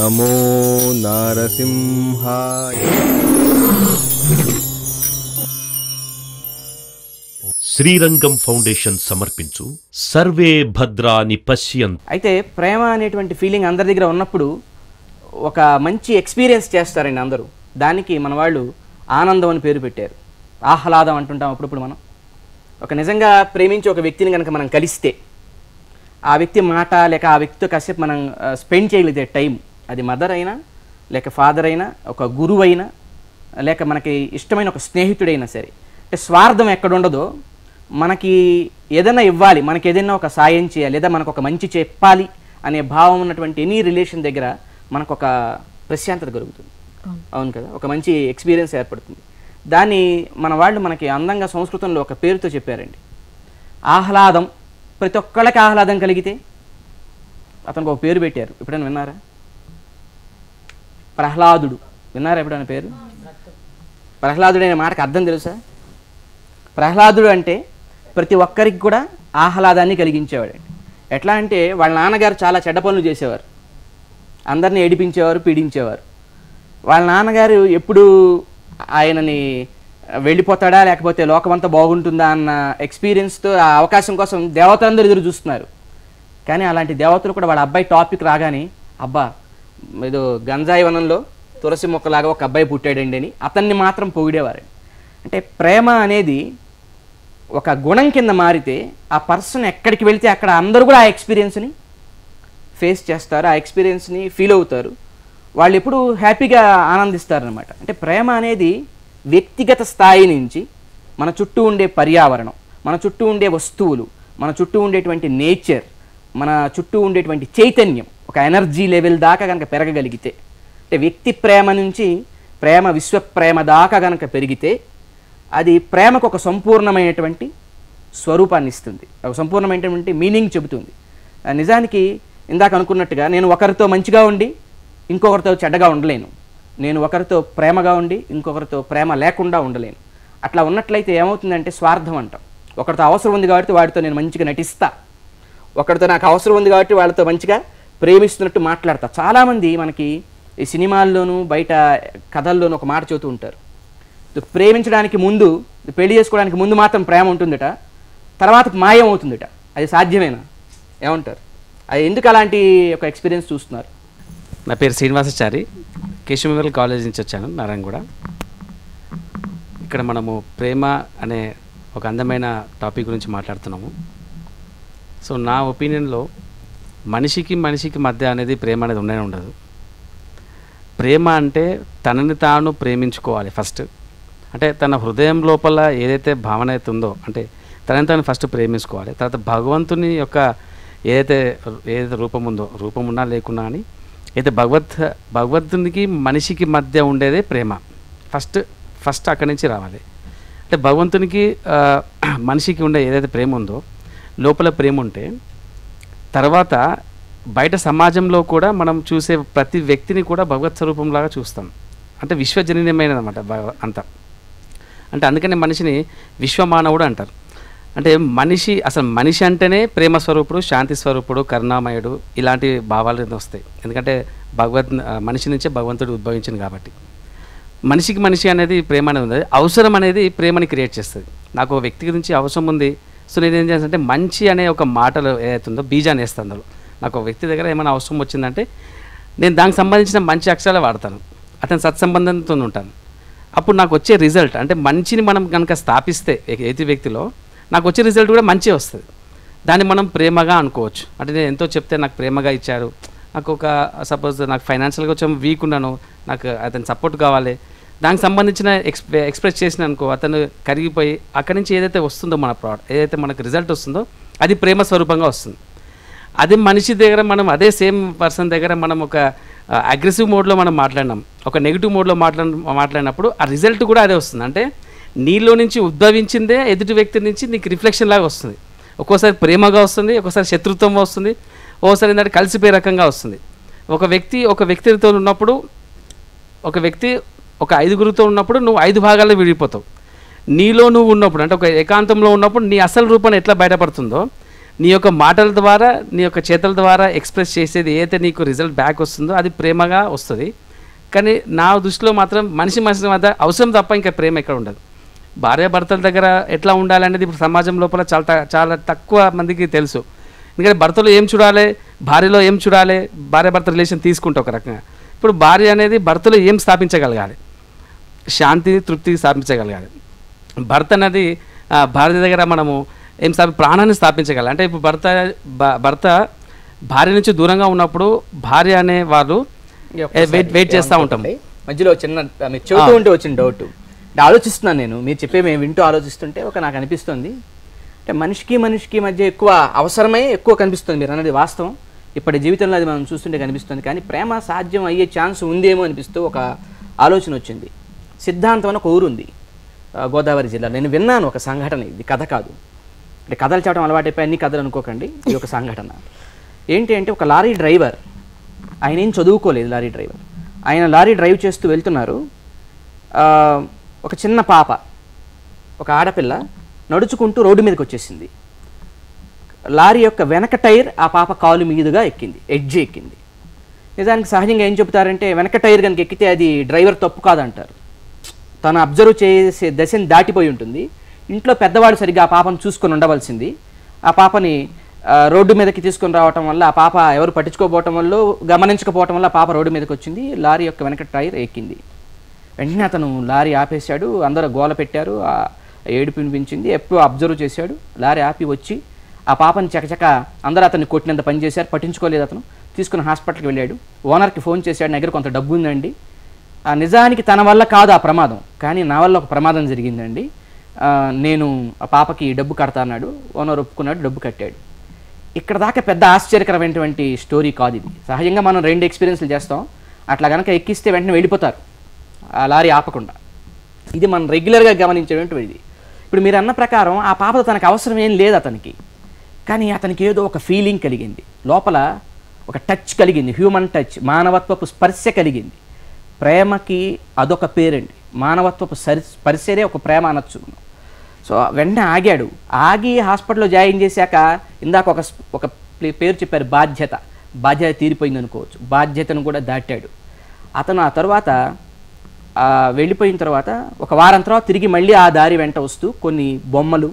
నమో నారసింహాయ శ్రీరంగం ఫౌండేషన్ సమర్పించు సర్వే భద్రాని పశ్యంతు అయితే ప్రేమ అనేటువంటి ఫీలింగ్ అందరి దగ్గర ఉన్నప్పుడు ఒక మంచి ఎక్స్పీరియన్స్ చేస్తారండి అందరూ దానికి మన వాళ్ళు ఆనందం అని పేరు పెట్టారు ఆహ్లాదం అంటుంటాం అప్పుడప్పుడు మనం ఒక నిజంగా ప్రేమించి ఒక వ్యక్తిని కనుక మనం కలిస్తే ఆ వ్యక్తి మాట లేక ఆ వ్యక్తితో కాసేపు మనం స్పెండ్ చేయగలిగితే టైం అది మదర్ అయినా లేక ఫాదర్ అయినా ఒక గురువు అయినా లేక మనకి ఇష్టమైన ఒక స్నేహితుడైనా సరే అంటే స్వార్థం ఎక్కడ ఉండదో మనకి ఏదైనా ఇవ్వాలి మనకి ఏదైనా ఒక సాయం చేయాలి లేదా మనకు ఒక మంచి చెప్పాలి అనే భావం ఉన్నటువంటి ఎనీ రిలేషన్ దగ్గర మనకు ఒక ప్రశాంతత కలుగుతుంది అవును కదా ఒక మంచి ఎక్స్పీరియన్స్ ఏర్పడుతుంది దాన్ని మన వాళ్ళు మనకి అందంగా సంస్కృతంలో ఒక పేరుతో చెప్పారండి ఆహ్లాదం ప్రతి ఒక్కళ్ళకి ఆహ్లాదం కలిగితే అతనికి ఒక పేరు పెట్టారు ఎప్పుడైనా విన్నారా ప్రహ్లాదుడు విన్నారా ఎప్పుడైనా పేరు ప్రహ్లాదుడు అనే మాటకు అర్థం తెలుసా ప్రహ్లాదుడు అంటే ప్రతి ఒక్కరికి కూడా ఆహ్లాదాన్ని కలిగించేవాడు ఎట్లా అంటే వాళ్ళ నాన్నగారు చాలా చెడ్డ పనులు చేసేవారు అందరిని ఏడిపించేవారు పీడించేవారు వాళ్ళ నాన్నగారు ఎప్పుడు ఆయనని వెళ్ళిపోతాడా లేకపోతే లోకమంతా బాగుంటుందా అన్న ఎక్స్పీరియన్స్తో ఆ అవకాశం కోసం దేవతలందరూ ఎదురు చూస్తున్నారు కానీ అలాంటి దేవతలు కూడా వాళ్ళ అబ్బాయి టాపిక్ రాగానే అబ్బా ఏదో గంజాయి వనంలో తులసి మొక్కలాగా ఒక అబ్బాయి పుట్టాడండి అని అతన్ని మాత్రం పొగిడేవారు అంటే ప్రేమ అనేది ఒక గుణం కింద మారితే ఆ పర్సన్ ఎక్కడికి వెళ్తే అక్కడ అందరూ కూడా ఆ ఎక్స్పీరియన్స్ని ఫేస్ చేస్తారు ఆ ఎక్స్పీరియన్స్ని ఫీల్ అవుతారు వాళ్ళు ఎప్పుడు హ్యాపీగా ఆనందిస్తారనమాట అంటే ప్రేమ అనేది వ్యక్తిగత స్థాయి నుంచి మన చుట్టూ ఉండే పర్యావరణం మన చుట్టూ ఉండే వస్తువులు మన చుట్టూ ఉండేటువంటి నేచర్ మన చుట్టూ ఉండేటువంటి చైతన్యం ఒక ఎనర్జీ లెవెల్ దాకా కనుక పెరగగలిగితే అంటే వ్యక్తి ప్రేమ నుంచి ప్రేమ విశ్వ ప్రేమ దాకా కనుక పెరిగితే అది ప్రేమకు ఒక సంపూర్ణమైనటువంటి స్వరూపాన్ని ఇస్తుంది ఒక సంపూర్ణమైనటువంటి మీనింగ్ చెబుతుంది ఆ నిజానికి ఇందాక అనుకున్నట్టుగా నేను ఒకరితో మంచిగా ఉండి ఇంకొకరితో చెడ్డగా ఉండలేను నేను ఒకరితో ప్రేమగా ఉండి ఇంకొకరితో ప్రేమ లేకుండా ఉండలేను అట్లా ఉన్నట్లయితే ఏమవుతుందంటే స్వార్థం అంటాం ఒకరితో అవసరం ఉంది కాబట్టి వాడితో నేను మంచిగా నటిస్తా ఒకరితో నాకు అవసరం ఉంది కాబట్టి వాళ్ళతో మంచిగా ప్రేమిస్తున్నట్టు మాట్లాడతా చాలామంది మనకి ఈ సినిమాల్లోనూ బయట కథల్లోనూ ఒక మాట చెబుతూ ఉంటారు ఇది ప్రేమించడానికి ముందు ఇది పెళ్లి చేసుకోవడానికి ముందు మాత్రం ప్రేమ ఉంటుందట తర్వాత మాయం అవుతుందట అది సాధ్యమేనా ఏమంటారు అది ఎందుకు అలాంటి ఒక ఎక్స్పీరియన్స్ చూస్తున్నారు నా పేరు శ్రీనివాసాచారి కేశవల్ కాలేజ్ నుంచి వచ్చాను నారాయణగూడ ఇక్కడ మనము ప్రేమ అనే ఒక అందమైన టాపిక్ గురించి మాట్లాడుతున్నాము సో నా ఒపీనియన్లో మనిషికి మనిషికి మధ్య అనేది ప్రేమ అనేది ఉండనే ఉండదు ప్రేమ అంటే తనని తాను ప్రేమించుకోవాలి ఫస్ట్ అంటే తన హృదయం లోపల ఏదైతే భావన అయితే ఉందో అంటే తనని తాను ఫస్ట్ ప్రేమించుకోవాలి తర్వాత భగవంతుని యొక్క ఏదైతే ఏదైతే రూపం ఉందో రూపం ఉన్నా లేకున్నా అని అయితే భగవత్ భగవంతునికి మనిషికి మధ్య ఉండేదే ప్రేమ ఫస్ట్ ఫస్ట్ అక్కడి నుంచి రావాలి అంటే భగవంతునికి ఆ, మనిషికి ఉండే ఏదైతే ప్రేమ ఉందో లోపల ప్రేమ ఉంటే తర్వాత బయట సమాజంలో కూడా మనం చూసే ప్రతి వ్యక్తిని కూడా భగవత్ స్వరూపంలాగా చూస్తాం అంటే విశ్వజనీయమైనది అనమాట అంతా అంటే అందుకనే మనిషిని విశ్వమానవుడు అంటారు అంటే మనిషి అసలు మనిషి అంటేనే ప్రేమ స్వరూపుడు శాంతి స్వరూపుడు కరుణామయుడు ఇలాంటి భావాలు వస్తాయి ఎందుకంటే భగవద్ ఆ, మనిషి నుంచే భగవంతుడు ఉద్భవించింది కాబట్టి మనిషికి మనిషి అనేది ప్రేమ అనేది ఉంది అవసరం అనేది ప్రేమని క్రియేట్ చేస్తుంది నాకు ఒక వ్యక్తి గురించి అవసరం ఉంది సో నేను ఏం చేస్తానంటే మంచి అనే ఒక మాటలు ఏదైతుందో బీజాన్ని వేస్తాను అందులో నాకు ఒక వ్యక్తి దగ్గర ఏమైనా అవసరం వచ్చిందంటే నేను దానికి సంబంధించిన మంచి అక్షరాలు వాడతాను అతని సత్సంబంధంతో ఉంటాను అప్పుడు నాకు వచ్చే రిజల్ట్ అంటే మంచిని మనం కనుక స్థాపిస్తే ఏ- ఎదుటి వ్యక్తిలో నాకు వచ్చే రిజల్ట్ కూడా మంచి వస్తుంది దాన్ని మనం ప్రేమగా అనుకోవచ్చు అంటే నేను ఎంతో చెప్తే నాకు ప్రేమగా ఇచ్చారు నాకు ఒక సపోజ్ నాకు ఫైనాన్షియల్గా కొంచెం వీక్ ఉన్నాను నాకు అతని సపోర్ట్ కావాలి దానికి సంబంధించిన ఎక్స్ ఎక్స్ప్రెస్ చేసిన అనుకో అతను కరిగిపోయి అక్కడి నుంచి ఏదైతే వస్తుందో మన ప్రోడక్ట్ ఏదైతే మనకు రిజల్ట్ వస్తుందో అది ప్రేమ స్వరూపంగా వస్తుంది అదే మనిషి దగ్గర మనం అదే సేమ్ పర్సన్ దగ్గర మనం ఒక అగ్రెసివ్ మోడ్లో మనం మాట్లాడినాం ఒక నెగిటివ్ మోడ్లో మాట్లాడ మాట్లాడినప్పుడు ఆ రిజల్ట్ కూడా అదే వస్తుంది అంటే నీలో నుంచి ఉద్భవించిందే ఎదుటి వ్యక్తి నుంచి నీకు రిఫ్లెక్షన్ లాగా వస్తుంది ఒక్కోసారి ప్రేమగా వస్తుంది ఒక్కోసారి శత్రుత్వం వస్తుంది ఒక్కోసారి ఏంటంటే కలిసిపోయే రకంగా వస్తుంది ఒక వ్యక్తి ఒక వ్యక్తితో ఉన్నప్పుడు ఒక వ్యక్తి ఒక ఐదుగురితో ఉన్నప్పుడు నువ్వు ఐదు భాగాల్లో విడిపోతావు నీలో నువ్వు ఉన్నప్పుడు అంటే ఒక ఏకాంతంలో ఉన్నప్పుడు నీ అసలు రూపం ఎట్లా బయటపడుతుందో నీ యొక్క మాటల ద్వారా నీ యొక్క చేతల ద్వారా ఎక్స్ప్రెస్ చేసేది ఏదైతే నీకు రిజల్ట్ బ్యాక్ వస్తుందో అది ప్రేమగా వస్తుంది కానీ నా దృష్టిలో మాత్రం మనిషి మనిషి మధ్య అవసరం తప్ప ఇంకా ప్రేమ ఎక్కడ ఉండదు భార్య భర్తల దగ్గర ఎట్లా ఉండాలనేది ఇప్పుడు సమాజం లోపల చాలా త- చాలా తక్కువ మందికి తెలుసు ఎందుకంటే భర్తలో ఏం చూడాలి భార్యలో ఏం చూడాలి భార్య భర్త రిలేషన్ తీసుకుంటే ఒక రకంగా ఇప్పుడు భార్య అనేది భర్తలో ఏం స్థాపించగలగాలి శాంతి తృప్తి స్థాపించగలగాలి భర్త అనేది ఆ, భార్య దగ్గర మనము ఏం స్థాపి ప్రాణాన్ని స్థాపించగలం అంటే ఇప్పుడు భర్త భ- భర్త భార్య నుంచి దూరంగా ఉన్నప్పుడు భార్య అనే వాళ్ళు ఏ, వెయిట్ వెయిట్ చేస్తూ ఉంటాం మధ్యలో చిన్న మీరు చెబుతూ ఉంటే వచ్చిన డౌట్ అంటే ఆలోచిస్తున్నాను నేను మీరు చెప్పే మేము వింటూ ఆలోచిస్తుంటే ఒక నాకు అనిపిస్తుంది అంటే మనిషికి మనిషికి మధ్య ఎక్కువ అవసరమే ఎక్కువ కనిపిస్తుంది మీరు అన్నది వాస్తవం ఇప్పటి జీవితంలో అది మనం చూస్తుంటే కనిపిస్తుంది కానీ ప్రేమ సాధ్యం అయ్యే ఛాన్స్ ఉందేమో అనిపిస్తూ ఒక ఆలోచన వచ్చింది సిద్ధాంతం అని ఒక ఊరు ఉంది ఆ, గోదావరి జిల్లాలో నేను విన్నాను ఒక సంఘటన ఇది కథ కాదు అంటే కథలు చెప్పడం అలవాటైపోయి అన్ని కథలు అనుకోకండి ఇది ఒక సంఘటన ఏంటి అంటే ఒక లారీ డ్రైవర్ ఆయన ఏం చదువుకోలేదు లారీ డ్రైవర్ ఆయన లారీ డ్రైవ్ చేస్తూ వెళ్తున్నారు ఆ, ఒక చిన్న పాప ఒక ఆడపిల్ల నడుచుకుంటూ రోడ్డు మీదకి వచ్చేసింది లారీ యొక్క వెనక టైర్ ఆ పాప కాలు మీదుగా ఎక్కింది ఎడ్జ్ ఎక్కింది నిజానికి సహజంగా ఏం చెబుతారంటే వెనక టైర్ కనుక ఎక్కితే అది డ్రైవర్ తప్పు కాదంటారు తను అబ్జర్వ్ చేసే దశని దాటిపోయి ఉంటుంది ఇంట్లో పెద్దవాడు సరిగ్గా ఆ పాపను చూసుకొని ఉండవలసింది ఆ పాపని ఆ, రోడ్డు మీదకి తీసుకొని రావటం వల్ల ఆ పాప ఎవరు పట్టించుకోపోవటం వల్ల గమనించకపోవటం వల్ల ఆ పాప రోడ్డు మీదకి వచ్చింది లారీ యొక్క వెనక టైర్ ఎక్కింది వెంటనే అతను లారీ ఆపేశాడు అందరూ గోల పెట్టారు ఆ ఏడుపు వినిపించింది ఎప్పుడు అబ్జర్వ్ చేశాడు లారీ ఆపి వచ్చి ఆ పాపని చకచక అందరూ అతన్ని కొట్టినంత పని చేశారు పట్టించుకోలేదు అతను తీసుకుని హాస్పిటల్కి వెళ్ళాడు ఓనర్కి ఫోన్ చేశాడు నా దగ్గర కొంత డబ్బు ఉందండి ఆ నిజానికి తన వల్ల కాదు ఆ ప్రమాదం కానీ నా వల్ల ఒక ప్రమాదం జరిగిందండి ఆ, నేను ఆ పాపకి డబ్బు కడతా అన్నాడు ఓనర్ ఒప్పుకున్నాడు డబ్బు కట్టాడు ఇక్కడ దాకా పెద్ద ఆశ్చర్యకరమైనటువంటి స్టోరీ కాదు ఇది సహజంగా మనం రెండు ఎక్స్పీరియన్స్లు చేస్తాం అట్లా కనుక ఎక్కిస్తే వెంటనే వెళ్ళిపోతారు ఆ లారీ ఆపకుండా ఇది మనం రెగ్యులర్గా గమనించేటువంటిది ఇప్పుడు మీరు అన్న ప్రకారం ఆ పాపతో తనకు అవసరం ఏం లేదు అతనికి కానీ అతనికి ఏదో ఒక ఫీలింగ్ కలిగింది లోపల ఒక టచ్ కలిగింది హ్యూమన్ టచ్ మానవత్వపు స్పర్శ కలిగింది ప్రేమకి అదొక పేరండి మానవత్వపు సరి స్పర్శనే ఒక ప్రేమ అనొచ్చు మనం. సో వెంటనే ఆగాడు ఆగి హాస్పిటల్లో జాయిన్ చేశాక ఇందాక ఒక స్- ఒక ప్లే- పేరు చెప్పారు బాధ్యత బాధ్యత తీరిపోయింది అనుకోవచ్చు బాధ్యతను కూడా దాటాడు అతను ఆ తర్వాత ఆ, వెళ్ళిపోయిన తర్వాత ఒక వారం తర్వాత తిరిగి మళ్ళీ ఆ దారి వెంట వస్తూ కొన్ని బొమ్మలు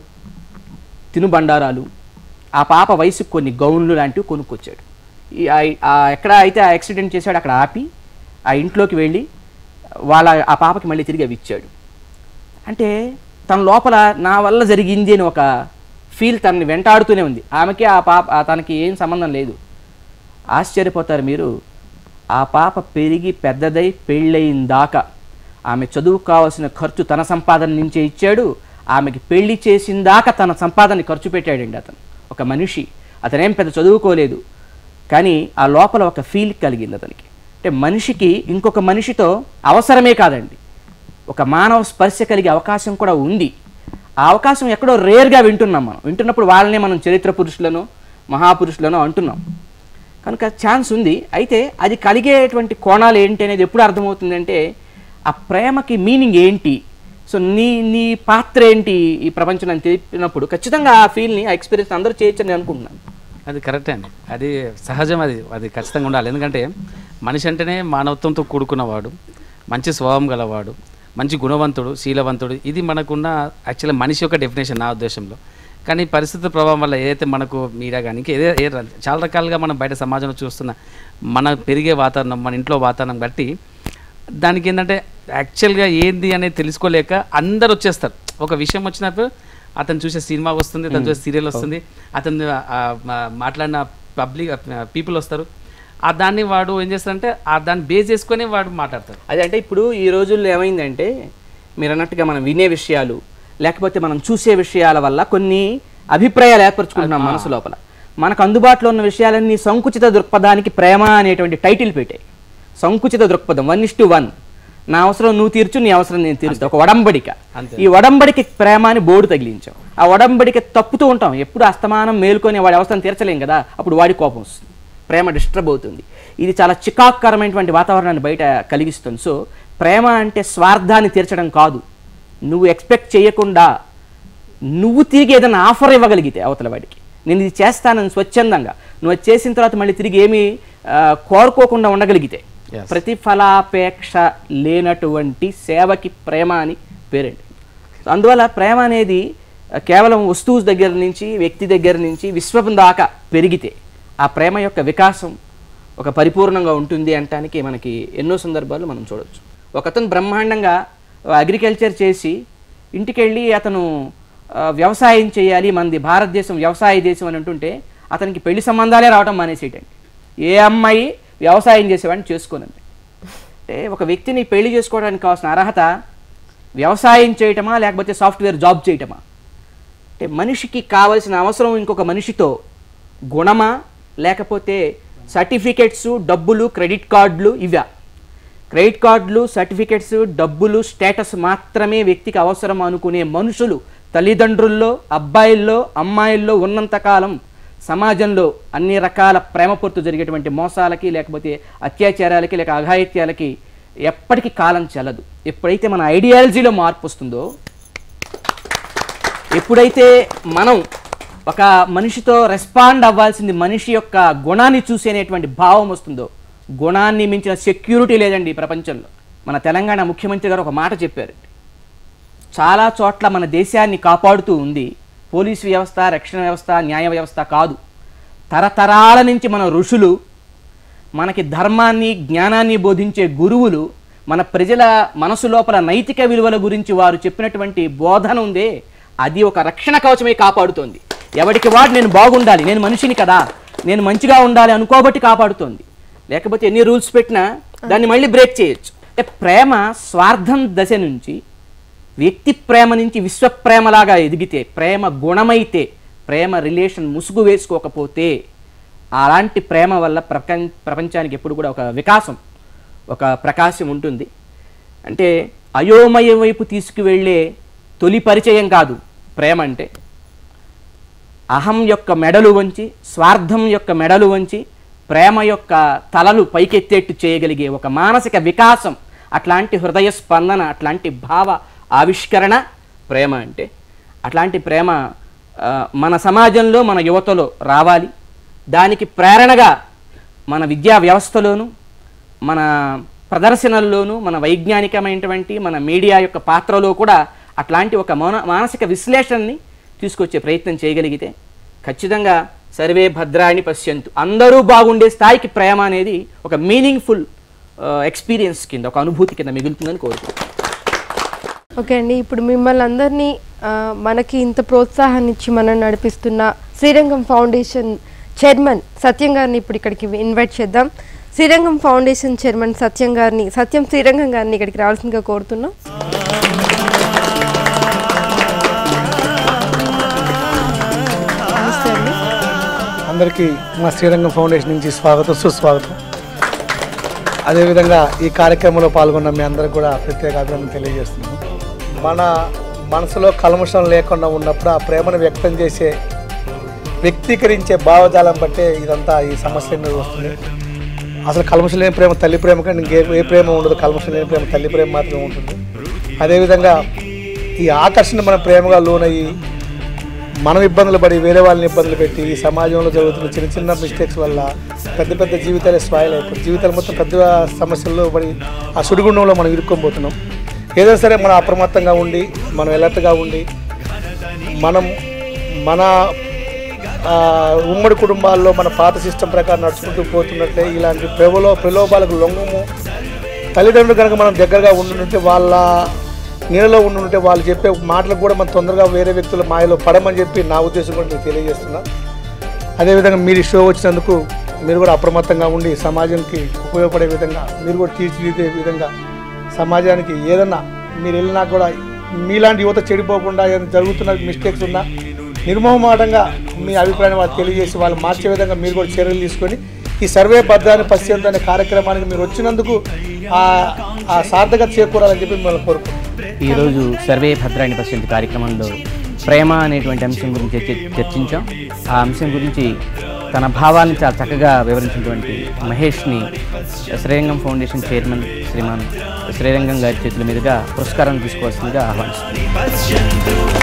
తినుబండారాలు ఆ పాప వయసుకు కొన్ని గౌన్లు లాంటివి కొనుక్కొచ్చాడు ఈ ఆ- ఆ ఎక్కడ అయితే ఆ యాక్సిడెంట్ చేశాడు అక్కడ ఆపి ఆ ఇంట్లోకి వెళ్ళి వాళ్ళ ఆ పాపకి మళ్ళీ తిరిగి అవి ఇచ్చాడు అంటే తన లోపల నా వల్ల జరిగింది అని ఒక ఫీల్ తనని వెంటాడుతూనే ఉంది ఆమెకి ఆ పాప ఆ తనకి ఏం సంబంధం లేదు ఆశ్చర్యపోతారు మీరు ఆ పాప పెరిగి పెద్దదై పెళ్ళయిన దాకా ఆమె చదువుకు కావాల్సిన ఖర్చు తన సంపాదన నుంచే ఇచ్చాడు ఆమెకి పెళ్లి చేసిన దాకా తన సంపాదన ఖర్చు పెట్టాడండి అతను ఒక మనిషి అతనేం పెద్ద చదువుకోలేదు కానీ ఆ లోపల ఒక ఫీల్ కలిగింది అతనికి అంటే మనిషికి ఇంకొక మనిషితో అవసరమే కాదండి ఒక మానవ స్పర్శ కలిగే అవకాశం కూడా ఉంది ఆ అవకాశం ఎక్కడో రేర్గా వింటున్నాం మనం వింటున్నప్పుడు వాళ్ళనే మనం చరిత్ర పురుషులను మహాపురుషులను అంటున్నాం కనుక ఛాన్స్ ఉంది అయితే అది కలిగేటువంటి కోణాలు ఏంటి అనేది ఎప్పుడు అర్థమవుతుందంటే ఆ ప్రేమకి మీనింగ్ ఏంటి సో నీ నీ పాత్ర ఏంటి ఈ ప్రపంచం అని తెలిపినప్పుడు ఖచ్చితంగా ఆ ఫీల్ని ఆ ఎక్స్పీరియన్స్ అందరూ చేయొచ్చని నేను అనుకుంటున్నాను అది కరెక్టే అండి అది సహజం అది అది ఖచ్చితంగా ఉండాలి ఎందుకంటే మనిషి అంటేనే మానవత్వంతో కూడుకున్నవాడు మంచి స్వభావం గలవాడు మంచి గుణవంతుడు శీలవంతుడు ఇది మనకున్న యాక్చువల్లీ మనిషి యొక్క డెఫినేషన్ నా ఉద్దేశంలో కానీ పరిస్థితుల ప్రభావం వల్ల ఏదైతే మనకు మీడియా కానీ ఇంకా ఏదే ఏ ర- చాలా రకాలుగా మనం బయట సమాజంలో చూస్తున్న మన పెరిగే వాతావరణం మన ఇంట్లో వాతావరణం బట్టి దానికి ఏంటంటే యాక్చువల్గా ఏంది అనేది తెలుసుకోలేక అందరు వచ్చేస్తారు ఒక విషయం వచ్చినప్పుడు అతను చూసే సినిమా వస్తుంది అతను చూసే సీరియల్ వస్తుంది అతను ఆ, మా- మాట్లాడిన పబ్లిక్ పీపుల్ వస్తారు ఆ దాన్ని వాడు ఏం చేస్తారంటే ఆ దాన్ని బేస్ చేసుకొని వాడు మాట్లాడతారు అదే అంటే ఇప్పుడు ఈ రోజుల్లో ఏమైందంటే మీరు అన్నట్టుగా మనం వినే విషయాలు లేకపోతే మనం చూసే విషయాల వల్ల కొన్ని అభిప్రాయాలు ఏర్పరచుకుంటున్నాం మనసు లోపల మనకు అందుబాటులో ఉన్న విషయాలన్నీ సంకుచిత దృక్పథానికి ప్రేమ అనేటువంటి టైటిల్ పెట్టాయి సంకుచిత దృక్పథం వన్ ఇస్ టు వన్ నా అవసరం నువ్వు తీర్చు నీ అవసరం నేను తీరుస్తా ఒక ఒడంబడిక అంతే. ఈ ఒడంబడిక ప్రేమ అని బోర్డు తగిలించాం ఆ ఒడంబడిక తప్పుతూ ఉంటాం ఎప్పుడు అస్తమానం మేలుకొని వాడి అవసరం తీర్చలేం కదా అప్పుడు వాడి కోపం వస్తుంది ప్రేమ డిస్టర్బ్ అవుతుంది ఇది చాలా చికాక్కరమైనటువంటి వాతావరణాన్ని బయట కలిగిస్తుంది సో ప్రేమ అంటే స్వార్థాన్ని తీర్చడం కాదు నువ్వు ఎక్స్పెక్ట్ చేయకుండా నువ్వు తిరిగి ఏదైనా ఆఫర్ ఇవ్వగలిగితే అవతల వాడికి నేను ఇది చేస్తానని స్వచ్ఛందంగా నువ్వు అది చేసిన తర్వాత మళ్ళీ తిరిగి ఏమీ ఆ, కోరుకోకుండా ఉండగలిగితే Yes. ప్రతిఫలాపేక్ష లేనటువంటి సేవకి ప్రేమ అని పేరండి సో అందువల్ల ప్రేమ అనేది ఆ, కేవలం వస్తువు దగ్గర నుంచి వ్యక్తి దగ్గర నుంచి విశ్వం దాకా పెరిగితే ఆ ప్రేమ యొక్క వికాసం ఒక పరిపూర్ణంగా ఉంటుంది అనటానికి మనకి ఎన్నో సందర్భాలు మనం చూడొచ్చు ఒకతను బ్రహ్మాండంగా అగ్రికల్చర్ చేసి ఇంటికి వెళ్ళి అతను ఆ, వ్యవసాయం చేయాలి మనది భారతదేశం వ్యవసాయ దేశం అని అంటుంటే అతనికి పెళ్లి సంబంధాలే రావటం మానేసేయటండి ఏ అమ్మాయి వ్యవసాయం చేసేవాడిని చేసుకోనండి అంటే ఒక వ్యక్తిని పెళ్లి చేసుకోవడానికి కావాల్సిన అర్హత వ్యవసాయం చేయటమా లేకపోతే సాఫ్ట్వేర్ జాబ్ చేయటమా అంటే మనిషికి కావలసిన అవసరం ఇంకొక మనిషితో గుణమా లేకపోతే సర్టిఫికెట్స్ డబ్బులు క్రెడిట్ కార్డులు ఇవా క్రెడిట్ కార్డులు సర్టిఫికెట్స్ డబ్బులు స్టేటస్ మాత్రమే వ్యక్తికి అవసరం అనుకునే మనుషులు తల్లిదండ్రుల్లో అబ్బాయిల్లో అమ్మాయిల్లో ఉన్నంతకాలం సమాజంలో అన్ని రకాల ప్రేమ పొత్తు జరిగేటువంటి మోసాలకి లేకపోతే అత్యాచారాలకి లేక అఘాయిత్యాలకి ఎప్పటికీ కాలం చెల్లదు ఎప్పుడైతే మన ఐడియాలజీలో మార్పు వస్తుందో ఎప్పుడైతే మనం ఒక మనిషితో రెస్పాండ్ అవ్వాల్సింది మనిషి యొక్క గుణాన్ని చూసేనేటువంటి భావం వస్తుందో గుణాన్ని మించిన సెక్యూరిటీ లేదండి ఈ ప్రపంచంలో మన తెలంగాణ ముఖ్యమంత్రి గారు ఒక మాట చెప్పారు చాలా చోట్ల మన దేశాన్ని కాపాడుతూ ఉంది పోలీసు వ్యవస్థ రక్షణ వ్యవస్థ న్యాయ వ్యవస్థ కాదు తరతరాల నుంచి మన ఋషులు మనకి ధర్మాన్ని జ్ఞానాన్ని బోధించే గురువులు మన ప్రజల మనసు లోపల నైతిక విలువల గురించి వారు చెప్పినటువంటి బోధన ఉందే అది ఒక రక్షణ కవచమే కాపాడుతోంది ఎవరికి వాడు నేను బాగుండాలి నేను మనిషిని కదా నేను మంచిగా ఉండాలి అనుకోబట్టి కాపాడుతోంది లేకపోతే ఎన్ని రూల్స్ పెట్టినా దాన్ని మళ్ళీ బ్రేక్ చేయొచ్చు అంటే ప్రేమ స్వార్థం దశ నుంచి వ్యక్తి ప్రేమ నుంచి విశ్వ ప్రేమలాగా ఎదిగితే ప్రేమ గుణమైతే ప్రేమ రిలేషన్ ముసుగు వేసుకోకపోతే అలాంటి ప్రేమ వల్ల ప్రపంచ ప్రపంచానికి ఎప్పుడు కూడా ఒక వికాసం ఒక ప్రకాశం ఉంటుంది అంటే అయోమయం వైపు తీసుకువెళ్ళే తొలి పరిచయం కాదు ప్రేమ అంటే అహం యొక్క మెడలు వంచి స్వార్థం యొక్క మెడలు వంచి ప్రేమ యొక్క తలలు పైకెత్తేట్టు చేయగలిగే ఒక మానసిక వికాసం అట్లాంటి హృదయ స్పందన అట్లాంటి భావ ఆవిష్కరణ ప్రేమ అంటే అట్లాంటి ప్రేమ ఆ, మన సమాజంలో మన యువతలో రావాలి దానికి ప్రేరణగా మన విద్యా వ్యవస్థలోను మన ప్రదర్శనల్లోనూ మన వైజ్ఞానికమైనటువంటి మన మీడియా యొక్క పాత్రలో కూడా అట్లాంటి ఒక మాన మానసిక విశ్లేషణని తీసుకొచ్చే ప్రయత్నం చేయగలిగితే ఖచ్చితంగా సర్వే భద్రాన్ని పశ్యంతు అందరూ బాగుండే స్థాయికి ప్రేమ అనేది ఒక మీనింగ్ఫుల్ ఎక్స్పీరియన్స్ కింద ఒక అనుభూతి కింద మిగులుతుందని కోరుకుంటున్నాను ఓకే అండి ఇప్పుడు మిమ్మల్ని అందరినీ ఆ, మనకి ఇంత ప్రోత్సాహాన్ని ఇచ్చి మనం నడిపిస్తున్న శ్రీరంగం ఫౌండేషన్ చైర్మన్ సత్యం గారిని ఇప్పుడు ఇక్కడికి ఇన్వైట్ చేద్దాం శ్రీరంగం ఫౌండేషన్ చైర్మన్ సత్యం గారిని సత్యం శ్రీరంగం గారిని ఇక్కడికి రావాల్సిందిగా కోరుతున్నాం నమస్తే అండి అందరికీ మా శ్రీరంగం ఫౌండేషన్ నుంచి స్వాగతం సుస్వాగతం అదేవిధంగా ఈ కార్యక్రమంలో పాల్గొన్న మీ అందరికి కూడా ప్రత్యేక అభినందన తెలియజేస్తున్నాను మన మనసులో కల్మషం లేకుండా ఉన్నప్పుడు ఆ ప్రేమను వ్యక్తం చేసే వ్యక్తీకరించే భావజాలం బట్టే ఇదంతా ఈ సమస్య అనేది వస్తుంది అసలు కల్మషం లేని ప్రేమ తల్లి ప్రేమ కంటే ఇంకే ఏ ప్రేమ ఉండదు కల్మషం లేని ప్రేమ తల్లి ప్రేమ మాత్రమే ఉంటుంది అదేవిధంగా ఈ ఆకర్షణ మన ప్రేమగా లోనయ్యి మనం ఇబ్బందులు పడి వేరే వాళ్ళని ఇబ్బందులు పెట్టి ఈ సమాజంలో జరుగుతున్న చిన్న చిన్న మిస్టేక్స్ వల్ల పెద్ద పెద్ద జీవితాలే స్పాయిల్ అయిపోయి జీవితాలు మొత్తం పెద్ద సమస్యల్లో పడి ఆ సుడిగుండంలో మనం ఇరుక్కోబోతున్నాం ఏదైనా సరే మనం అప్రమత్తంగా ఉండి మనం ఎలర్ట్గా ఉండి మనం మన ఆ, ఉమ్మడి కుటుంబాల్లో మన పాత సిస్టమ్ ప్రకారం నడుచుకుంటూ పోతున్నట్లే ఇలాంటి ప్రబలో ప్రలోభాలకు లొంగము తల్లిదండ్రులు కనుక మనం దగ్గరగా ఉండుంటే వాళ్ళ నీళ్ళలో ఉండుంటే వాళ్ళు చెప్పే మాటలకు కూడా మనం తొందరగా వేరే వ్యక్తుల మాయలో పడమని చెప్పి నా ఉద్దేశం కూడా మీకు తెలియజేస్తున్నా అదేవిధంగా మీరు ఈ షో వచ్చినందుకు మీరు కూడా అప్రమత్తంగా ఉండి సమాజానికి ఉపయోగపడే విధంగా మీరు కూడా తీర్చిదిద్దే విధంగా సమాజానికి ఏదన్నా మీరు వెళ్ళినా కూడా మీలాంటి యువత చెడిపోకుండా ఏదైనా జరుగుతున్న మిస్టేక్స్ ఉన్నా నిర్మోహమాటంగా మీ అభిప్రాయాన్ని వాళ్ళకి తెలియజేసి వాళ్ళు మార్చే విధంగా మీరు కూడా చర్యలు తీసుకొని ఈ సర్వే భద్రాన్ని పశ్చిమ అనే కార్యక్రమానికి మీరు వచ్చినందుకు ఆ ఆ సార్థకత చేకూరాలని చెప్పి మిమ్మల్ని కోరుకుంటున్నాను ఈరోజు సర్వే భద్రాణి పశ్చింది కార్యక్రమంలో ప్రేమ అనేటువంటి అంశం గురించి చర్చి- చర్చించాం ఆ అంశం గురించి తన భావాలను చాలా చక్కగా వివరించినటువంటి మహేష్ని శ్రీరంగం ఫౌండేషన్ చైర్మన్ శ్రీమాన్ శ్రీరంగం గారి చేతుల మీదుగా పురస్కారం తీసుకోవాల్సిందిగా ఆహ్వానిస్తున్నాను పశ్యంతు